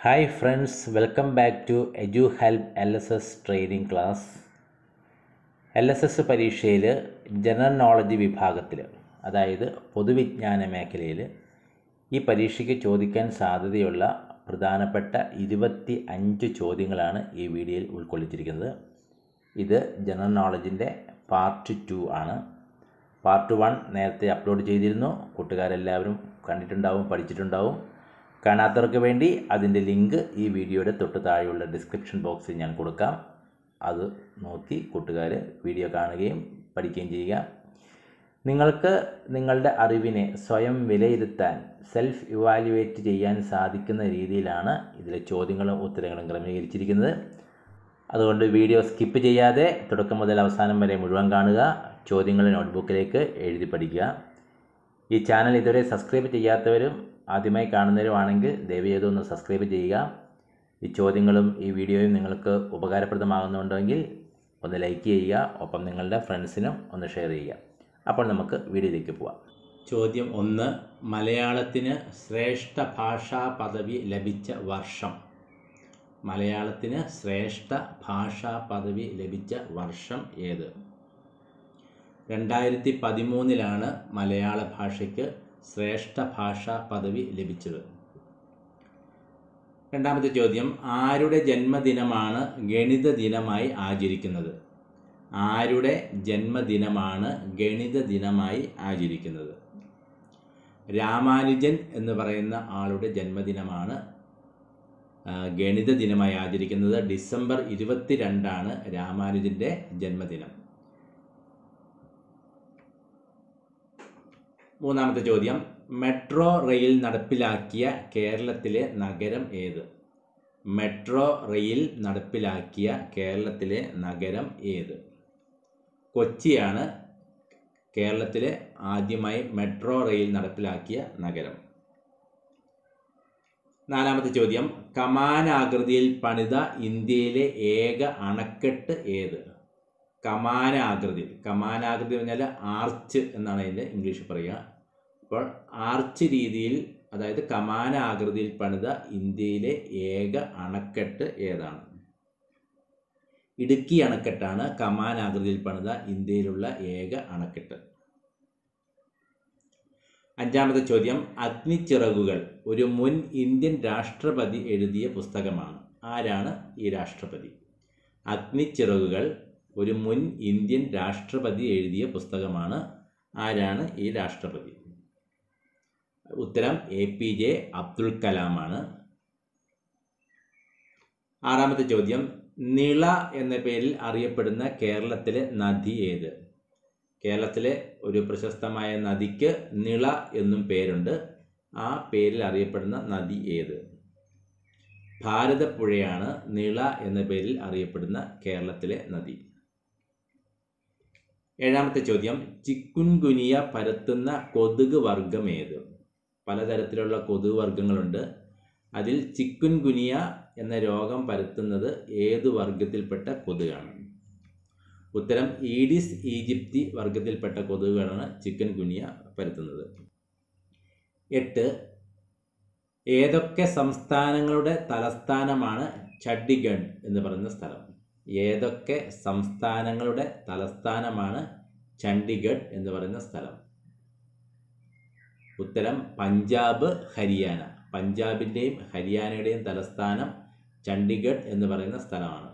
hi friends welcome back to Edu Help L S S training class L S S പരീക്ഷയിൽ general knowledge വിഭാഗത്തിൽ അതായത് പൊതുവിജ്ഞാന മേഖലയിൽ ഈ പരീക്ഷയ്ക്ക് ചോദിക്കാൻ സാധ്യതയുള്ള പ്രധാനപ്പെട്ട ഇരുപത്തി അഞ്ച് ചോദ്യങ്ങളാണ് ഈ വീഡിയോയിൽ ഉൾക്കൊള്ളിച്ചിരിക്കുന്നത് ഇത് ജനറൽ നോളജിൻ്റെ പാർട്ട് ടു ആണ് പാർട്ട് വൺ നേരത്തെ അപ്ലോഡ് ചെയ്തിരുന്നു കൂട്ടുകാരെല്ലാവരും കണ്ടിട്ടുണ്ടാവും പഠിച്ചിട്ടുണ്ടാവും കാണാത്തവർക്ക് വേണ്ടി അതിൻ്റെ ലിങ്ക് ഈ വീഡിയോയുടെ തൊട്ട് താഴെയുള്ള ഡിസ്ക്രിപ്ഷൻ ബോക്സിൽ ഞാൻ കൊടുക്കാം അത് നോക്കി കൂട്ടുകാർ വീഡിയോ കാണുകയും പഠിക്കുകയും ചെയ്യുക നിങ്ങൾക്ക് നിങ്ങളുടെ അറിവിനെ സ്വയം വിലയിരുത്താൻ സെൽഫ് ഇവാലുവേറ്റ് ചെയ്യാൻ സാധിക്കുന്ന രീതിയിലാണ് ഇതിലെ ചോദ്യങ്ങളും ഉത്തരങ്ങളും ക്രമീകരിച്ചിരിക്കുന്നത് അതുകൊണ്ട് വീഡിയോ സ്കിപ്പ് ചെയ്യാതെ തുടക്കം മുതൽ അവസാനം വരെ മുഴുവൻ കാണുക ചോദ്യങ്ങൾ നോട്ട്ബുക്കിലേക്ക് എഴുതി പഠിക്കുക ഈ ചാനൽ ഇതുവരെ സബ്സ്ക്രൈബ് ചെയ്യാത്തവരും ആദ്യമായി കാണുന്നവരുമാണെങ്കിൽ ദയവേത് ഒന്ന് സബ്സ്ക്രൈബ് ചെയ്യുക ഈ ചോദ്യങ്ങളും ഈ വീഡിയോയും നിങ്ങൾക്ക് ഉപകാരപ്രദമാകുന്നുണ്ടെങ്കിൽ ഒന്ന് ലൈക്ക് ചെയ്യുക ഒപ്പം നിങ്ങളുടെ ഫ്രണ്ട്സിനും ഒന്ന് ഷെയർ ചെയ്യുക അപ്പോൾ നമുക്ക് വീഡിയോയിലേക്ക് പോവാം ചോദ്യം ഒന്ന് മലയാളത്തിന് ശ്രേഷ്ഠ ഭാഷാ പദവി ലഭിച്ച വർഷം മലയാളത്തിന് ശ്രേഷ്ഠ ഭാഷാ പദവി ലഭിച്ച വർഷം ഏത് രണ്ടായിരത്തി പതിമൂന്നിലാണ് മലയാള ഭാഷയ്ക്ക് ശ്രേഷ്ഠ ഭാഷാ പദവി ലഭിച്ചത് രണ്ടാമത്തെ ചോദ്യം ആരുടെ ജന്മദിനമാണ് ഗണിത ദിനമായി ആചരിക്കുന്നത് ആരുടെ ജന്മദിനമാണ് ഗണിത ദിനമായി ആചരിക്കുന്നത് രാമാനുജൻ എന്ന് പറയുന്ന ആളുടെ ജന്മദിനമാണ് ഗണിത ദിനമായി ആചരിക്കുന്നത് ഡിസംബർ ഇരുപത്തിരണ്ടാണ് രാമാനുജൻ്റെ ജന്മദിനം മൂന്നാമത്തെ ചോദ്യം മെട്രോ റെയിൽ നടപ്പിലാക്കിയ കേരളത്തിലെ നഗരം ഏത് മെട്രോ റെയിൽ നടപ്പിലാക്കിയ കേരളത്തിലെ നഗരം ഏത് കൊച്ചിയാണ് കേരളത്തിലെ ആദ്യമായി മെട്രോ റെയിൽ നടപ്പിലാക്കിയ നഗരം നാലാമത്തെ ചോദ്യം കമാനാകൃതിയിൽ പണിത ഇന്ത്യയിലെ ഏക അണക്കെട്ട് ഏത് കമാനാകൃതി കമാനാകൃതി പറഞ്ഞാൽ ആർച്ച് എന്നാണ് അതിൻ്റെ ഇംഗ്ലീഷ് പറയുക അപ്പോൾ ആർച്ച് രീതിയിൽ അതായത് കമാനാകൃതിയിൽ പണിത ഇന്ത്യയിലെ ഏക അണക്കെട്ട് ഏതാണ് ഇടുക്കി അണക്കെട്ടാണ് കമാനാകൃതിയിൽ പണിത ഇന്ത്യയിലുള്ള ഏക അണക്കെട്ട് അഞ്ചാമത്തെ ചോദ്യം അഗ്നിച്ചിറകുകൾ ഒരു മുൻ ഇന്ത്യൻ രാഷ്ട്രപതി എഴുതിയ പുസ്തകമാണ് ആരാണ് ഈ രാഷ്ട്രപതി അഗ്നിച്ചിറകുകൾ ഒരു മുൻ ഇന്ത്യൻ രാഷ്ട്രപതി എഴുതിയ പുസ്തകമാണ് ആരാണ് ഈ രാഷ്ട്രപതി ഉത്തരം എ പി ജെ അബ്ദുൽ കലാമാണ് ആറാമത്തെ ചോദ്യം നിള എന്ന പേരിൽ അറിയപ്പെടുന്ന കേരളത്തിലെ നദി ഏത് കേരളത്തിലെ ഒരു പ്രശസ്തമായ നദിക്ക് നിള എന്നും പേരുണ്ട് ആ പേരിൽ അറിയപ്പെടുന്ന നദി ഏത് ഭാരതപ്പുഴയാണ് നിള എന്ന പേരിൽ അറിയപ്പെടുന്ന കേരളത്തിലെ നദി ഏഴാമത്തെ ചോദ്യം ചിക്കുൻകുനിയ പരത്തുന്ന കൊതുക് വർഗം ഏത് പലതരത്തിലുള്ള കൊതുക് വർഗങ്ങളുണ്ട് അതിൽ ചിക്കുൻകുനിയ എന്ന രോഗം പരത്തുന്നത് ഏതു വർഗത്തിൽപ്പെട്ട കൊതുകാണ് ഉത്തരം ഈഡിസ് ഈജിപ്തി വർഗത്തിൽപ്പെട്ട കൊതുകുകളാണ് ചിക്കൻ ഗുനിയ പരത്തുന്നത് എട്ട് ഏതൊക്കെ സംസ്ഥാനങ്ങളുടെ തലസ്ഥാനമാണ് ചണ്ഡിഗഡ് എന്ന് പറയുന്ന സ്ഥലം ഏതൊക്കെ സംസ്ഥാനങ്ങളുടെ തലസ്ഥാനമാണ് ചണ്ഡിഗഡ് എന്ന് പറയുന്ന സ്ഥലം ഉത്തരം പഞ്ചാബ് ഹരിയാന പഞ്ചാബിൻ്റെയും ഹരിയാനയുടെയും തലസ്ഥാനം ചണ്ഡിഗഡ് എന്ന് പറയുന്ന സ്ഥലമാണ്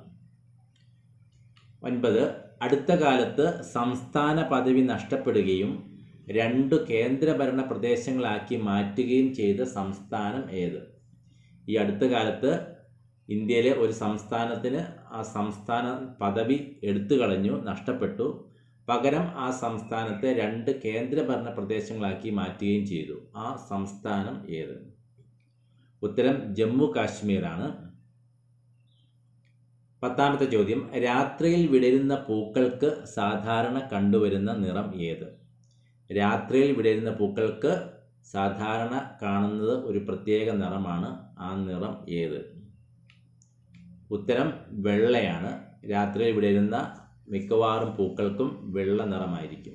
ഒൻപത് അടുത്ത കാലത്ത് സംസ്ഥാന പദവി നഷ്ടപ്പെടുകയും രണ്ട് കേന്ദ്രഭരണ പ്രദേശങ്ങളാക്കി മാറ്റുകയും ചെയ്ത സംസ്ഥാനം ഏത് ഈ അടുത്ത കാലത്ത് ഇന്ത്യയിലെ ഒരു സംസ്ഥാനത്തിന് ആ സംസ്ഥാന പദവി എടുത്തു കളഞ്ഞു നഷ്ടപ്പെട്ടു പകരം ആ സംസ്ഥാനത്തെ രണ്ട് കേന്ദ്രഭരണ പ്രദേശങ്ങളാക്കി മാറ്റുകയും ചെയ്തു ആ സംസ്ഥാനം ഏത് ഉത്തരം ജമ്മു കാശ്മീരാണ് പത്താമത്തെ ചോദ്യം രാത്രിയിൽ വിടരുന്ന പൂക്കൾക്ക് സാധാരണ കണ്ടുവരുന്ന നിറം ഏത് രാത്രിയിൽ വിടരുന്ന പൂക്കൾക്ക് സാധാരണ കാണുന്നത് ഒരു പ്രത്യേക നിറമാണ് ആ നിറം ഏത് ഉത്തരം വെള്ളയാണ് രാത്രിയിൽ വിടരുന്ന മിക്കവാറും പൂക്കൾക്കും വെള്ള നിറമായിരിക്കും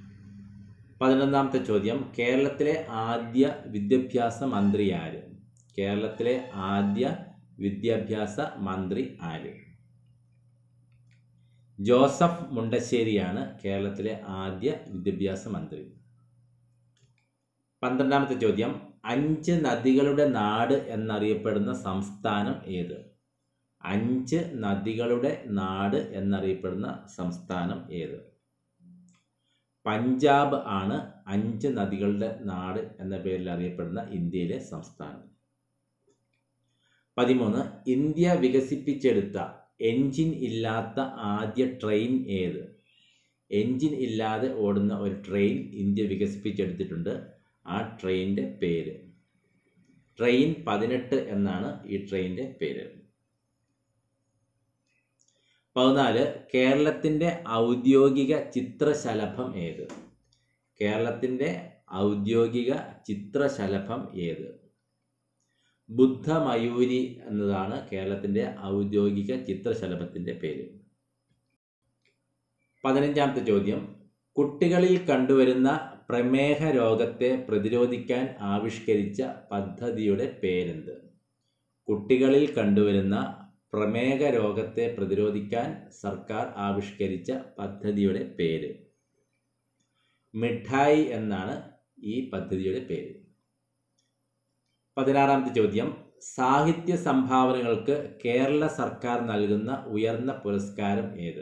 പതിനൊന്നാമത്തെ ചോദ്യം കേരളത്തിലെ ആദ്യ വിദ്യാഭ്യാസ മന്ത്രി ആര് കേരളത്തിലെ ആദ്യ വിദ്യാഭ്യാസ മന്ത്രി ആര് ജോസഫ് മുണ്ടശ്ശേരിയാണ് കേരളത്തിലെ ആദ്യ വിദ്യാഭ്യാസ മന്ത്രി പന്ത്രണ്ടാമത്തെ ചോദ്യം അഞ്ച് നദികളുടെ നാട് എന്നറിയപ്പെടുന്ന സംസ്ഥാനം ഏത് അഞ്ച് നദികളുടെ നാട് എന്നറിയപ്പെടുന്ന സംസ്ഥാനം ഏത് പഞ്ചാബ് ആണ് അഞ്ച് നദികളുടെ നാട് എന്ന പേരിൽ അറിയപ്പെടുന്ന ഇന്ത്യയിലെ സംസ്ഥാനം പതിമൂന്ന് ഇന്ത്യ വികസിപ്പിച്ചെടുത്ത എൻജിൻ ഇല്ലാത്ത ആദ്യ ട്രെയിൻ ഏത് എൻജിൻ ഇല്ലാതെ ഓടുന്ന ഒരു ട്രെയിൻ ഇന്ത്യ വികസിപ്പിച്ചെടുത്തിട്ടുണ്ട് ആ ട്രെയിനിൻ്റെ പേര് ട്രെയിൻ പതിനെട്ട് എന്നാണ് ഈ ട്രെയിനിൻ്റെ പേര് പതിനാല് കേരളത്തിൻ്റെ ഔദ്യോഗിക ചിത്രശലഭം ഏത് കേരളത്തിൻ്റെ ഔദ്യോഗിക ചിത്രശലഭം ഏത് ബുദ്ധമയൂരി എന്നതാണ് കേരളത്തിൻ്റെ ഔദ്യോഗിക ചിത്രശലഭത്തിൻ്റെ പേര് പതിനഞ്ചാമത്തെ ചോദ്യം കുട്ടികളിൽ കണ്ടുവരുന്ന പ്രമേഹ രോഗത്തെ പ്രതിരോധിക്കാൻ ആവിഷ്കരിച്ച പദ്ധതിയുടെ പേരെന്ത് കുട്ടികളിൽ കണ്ടുവരുന്ന പ്രമേഹ രോഗത്തെ പ്രതിരോധിക്കാൻ സർക്കാർ ആവിഷ്കരിച്ച പദ്ധതിയുടെ പേര് മിഠായി എന്നാണ് ഈ പദ്ധതിയുടെ പേര് പതിനാറാമത്തെ ചോദ്യം സാഹിത്യ സംഭാവനകൾക്ക് കേരള സർക്കാർ നൽകുന്ന ഉയർന്ന പുരസ്കാരം ഏത്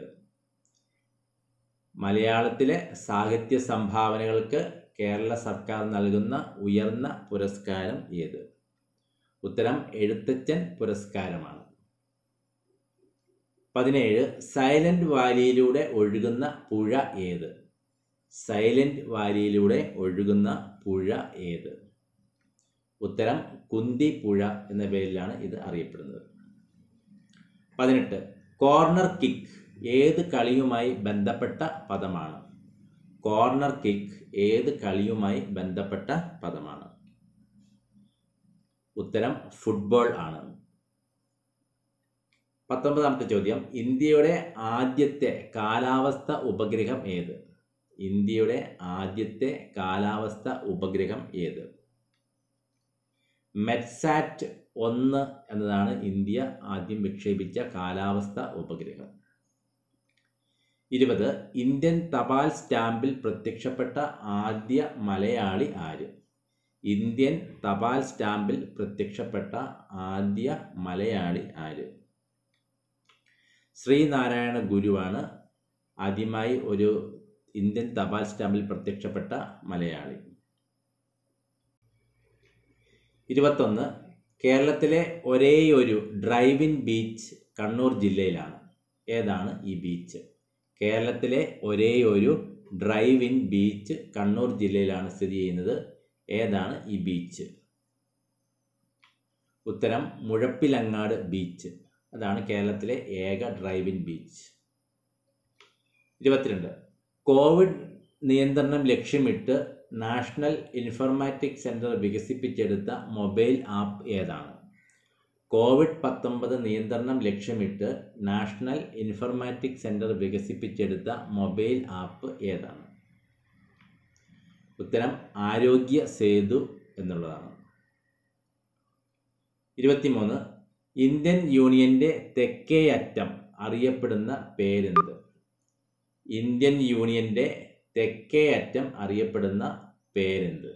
മലയാളത്തിലെ സാഹിത്യ സംഭാവനകൾക്ക് കേരള സർക്കാർ നൽകുന്ന ഉയർന്ന പുരസ്കാരം ഏത് ഉത്തരം എഴുത്തച്ഛൻ പുരസ്കാരമാണ് പതിനേഴ് സൈലന്റ് വാലിയിലൂടെ ഒഴുകുന്ന പുഴ ഏത് സൈലന്റ് വാലിയിലൂടെ ഒഴുകുന്ന പുഴ ഏത് ഉത്തരം കുന്തി പുഴ എന്ന പേരിലാണ് ഇത് അറിയപ്പെടുന്നത് പതിനെട്ട് കോർണർ കിക്ക് ഏത് കളിയുമായി ബന്ധപ്പെട്ട പദമാണ് കോർണർ കിക്ക് ഏത് കളിയുമായി ബന്ധപ്പെട്ട പദമാണ് ഉത്തരം ഫുട്ബോൾ ആണ് പത്തൊമ്പതാമത്തെ ചോദ്യം ഇന്ത്യയുടെ ആദ്യത്തെ കാലാവസ്ഥ ഉപഗ്രഹം ഏത് ഇന്ത്യയുടെ ആദ്യത്തെ കാലാവസ്ഥ ഉപഗ്രഹം ഏത് മെറ്റ്സാറ്റ് ഒന്ന് എന്നതാണ് ഇന്ത്യ ആദ്യം വിക്ഷേപിച്ച കാലാവസ്ഥ ഉപഗ്രഹം ഇരുപത് ഇന്ത്യൻ തപാൽ സ്റ്റാമ്പിൽ പ്രത്യക്ഷപ്പെട്ട ആദ്യ മലയാളി ആര് ഇന്ത്യൻ തപാൽ സ്റ്റാമ്പിൽ പ്രത്യക്ഷപ്പെട്ട ആദ്യ മലയാളി ആര് ശ്രീനാരായണ ഗുരുവാണ് ആദ്യമായി ഒരു ഇന്ത്യൻ തപാൽ സ്റ്റാമ്പിൽ പ്രത്യക്ഷപ്പെട്ട മലയാളി ഇരുപത്തൊന്ന് കേരളത്തിലെ ഒരേയൊരു ഡ്രൈവിൻ ബീച്ച് കണ്ണൂർ ജില്ലയിലാണ് ഏതാണ് ഈ ബീച്ച് കേരളത്തിലെ ഒരേയൊരു ഡ്രൈവിൻ ബീച്ച് കണ്ണൂർ ജില്ലയിലാണ് സ്ഥിതി ചെയ്യുന്നത് ഏതാണ് ഈ ബീച്ച് ഉത്തരം മുഴപ്പിലങ്ങാട് ബീച്ച് അതാണ് കേരളത്തിലെ ഏക ഡ്രൈവിൻ ബീച്ച് ഇരുപത്തിരണ്ട് കോവിഡ് നിയന്ത്രണം ലക്ഷ്യമിട്ട് നാഷണൽ ഇൻഫർമാറ്റിക് സെൻറ്റർ വികസിപ്പിച്ചെടുത്ത മൊബൈൽ ആപ്പ് ഏതാണ് കോവിഡ് പത്തൊമ്പത് നിയന്ത്രണം ലക്ഷ്യമിട്ട് നാഷണൽ ഇൻഫർമാറ്റിക് സെൻറ്റർ വികസിപ്പിച്ചെടുത്ത മൊബൈൽ ആപ്പ് ഏതാണ് ഉത്തരം ആരോഗ്യ സേതു എന്നുള്ളതാണ് ഇരുപത്തിമൂന്ന് ഇന്ത്യൻ യൂണിയൻ്റെ തെക്കേ അറ്റം അറിയപ്പെടുന്ന പേരെന്ത് ഇന്ത്യൻ യൂണിയൻ്റെ തെക്കേ അറ്റം അറിയപ്പെടുന്ന പേരെന്ത്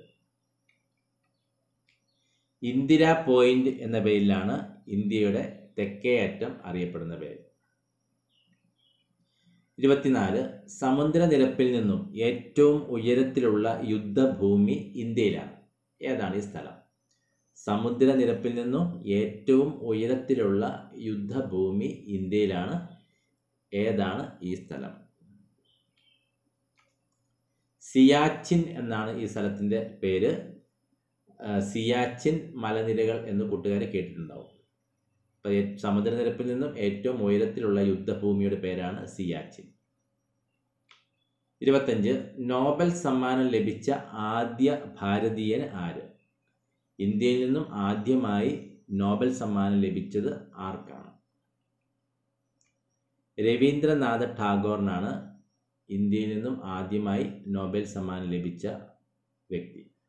ഇന്ദിര പോയിന്റ് എന്ന പേരിലാണ് ഇന്ത്യയുടെ തെക്കേ അറ്റം അറിയപ്പെടുന്ന പേര് ഇരുപത്തിനാല് സമുദ്രനിരപ്പിൽ നിന്നും ഏറ്റവും ഉയരത്തിലുള്ള യുദ്ധഭൂമി ഇന്ത്യയിലാണ് ഏതാണ് ഈ സ്ഥലം സമുദ്രനിരപ്പിൽ നിന്നും ഏറ്റവും ഉയരത്തിലുള്ള യുദ്ധഭൂമി ഇന്ത്യയിലാണ് ഏതാണ് ഈ സ്ഥലം സിയാച്ചിൻ എന്നാണ് ഈ സ്ഥലത്തിൻ്റെ പേര് സിയാച്ചിൻ മലനിരകൾ എന്ന് കൂട്ടുകാരെ കേട്ടിട്ടുണ്ടാവും അപ്പോൾ സമുദ്രനിരപ്പിൽ നിന്നും ഏറ്റവും ഉയരത്തിലുള്ള യുദ്ധഭൂമിയുടെ പേരാണ് സിയാച്ചിൻ ഇരുപത്തഞ്ച് നോബൽ സമ്മാനം ലഭിച്ച ആദ്യ ഭാരതീയൻ ആര് ഇന്ത്യയിൽ നിന്നും ആദ്യമായി നോബൽ സമ്മാനം ലഭിച്ചത് ആർക്കാണ് രവീന്ദ്രനാഥ ടാഗോറിനാണ് ഇന്ത്യയിൽ നിന്നും ആദ്യമായി നോബൽ സമ്മാനം ലഭിച്ച വ്യക്തി